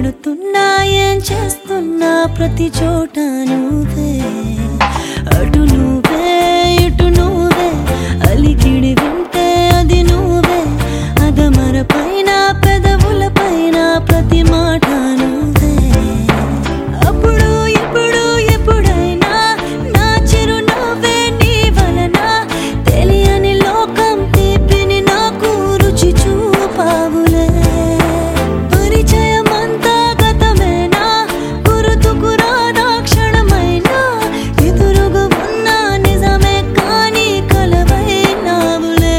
వెళుతున్నా ఏం చేస్తున్నా ప్రతి చోట నువ్వే అటు నువ్వే ఇటు నువ్వే అలికిడి వింటే అది నువ్వే అదమర పైన పెదవుల పైన ప్రతి మాట నువ్వే అప్పుడు ఇప్పుడు ఎప్పుడైనా నా చిరునవ్వే నీ వలన తెలియని లోకం తీపిని నాకు రుచి చూపావులే పరిచయమంతా గతమేనా గుర్తుకు రాదా క్షణమైనా ఎదురుగా ఉన్న నిజమే కానీ కలవైనావులే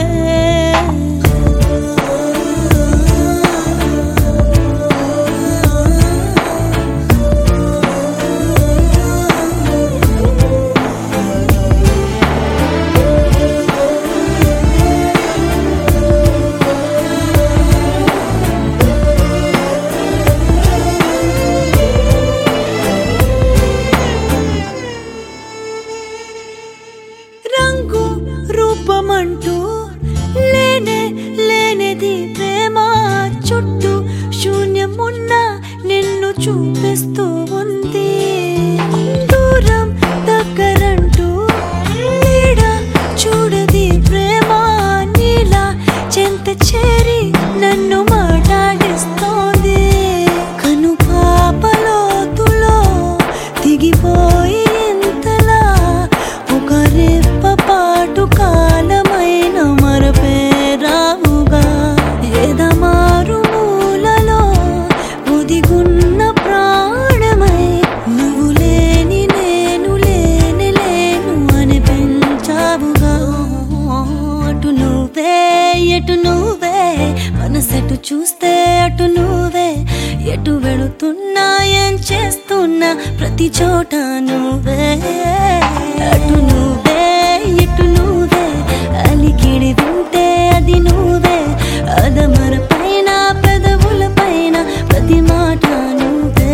రంగు రూపమంటూ లేనే లేనిది ప్రేమ చుట్టూ శూన్యమున్న నిన్ను చూపిస్తూ ఉంది దూరం దగ్గరంటూ నీడ చూడది ప్రేమ నీలా చెంత చేరి నన్ను మాట్లాడిస్తోంది కను పాపలోతులో దిగిపోయి ఇంతలా ఒక రెప్ప పాటు కాలమైన మరపేరావుగా ఎదమారు మూలలో ఒదిగున్న ప్రాణమై నువ్వు లేని నేను లేని లేను అని పెంచావుగా అటు నువ్వే ఎటు నువ్వే మనసెటు చూస్తే అటు నువ్వే ఎటు వెళుతున్నా ఏం చేస్తున్నా ప్రతి చోట నువ్వే అటు నువ్వే ఇటు నువ్వే అలికిడి వింటే అది నువ్వే అదమర పైన పెదవుల పైన ప్రతి మాట నువ్వే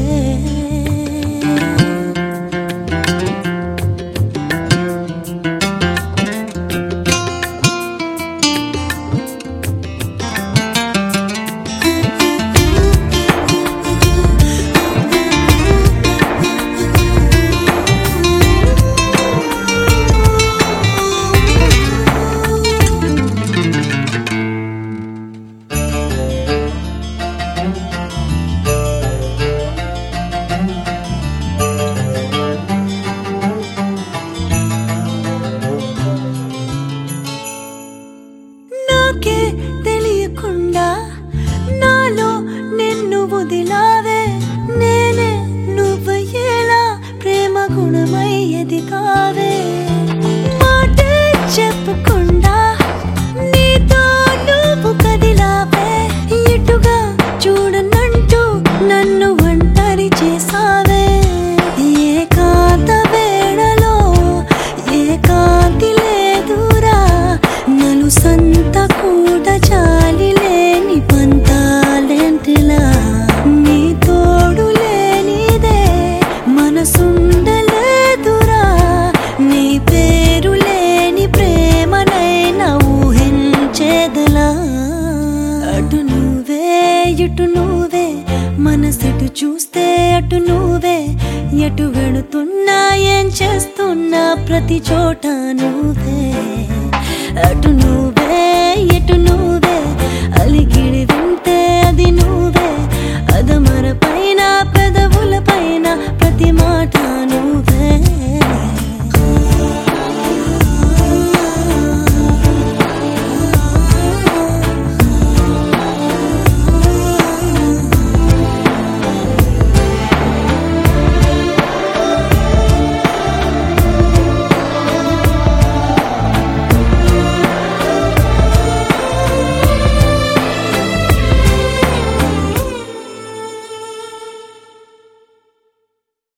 నాకే తెలియకుండా నాలో నిన్ను వదిలావే నేనే నువ్వయ్యేలా ప్రేమ గుణమయ్యది కావే మాటే చెప్పకుండా నీతో నువ్వు కదిలావే ఇటుగా చూడనంటూ నన్ను ఒంటరి చేసావే ఏకాంత వేళలో ఏకాంతి లేదురా నలు సంత కూడా చాలి లేని పంతాలెంటిలా నీ తోడు లేనిదే మనసుండలేదురా నీ పేరు లేని ప్రేమనైనా ఊహించేదలా అటు నువ్వే ఇటు నువ్వే మనసెటు చూస్తే అటు నువ్వే ఎటు వెళుతున్నా ఏం చేస్తున్నా ప్రతి చోట నువ్వే అటు నువ్వే ఎటు నువ్వే అలికిడి విన్న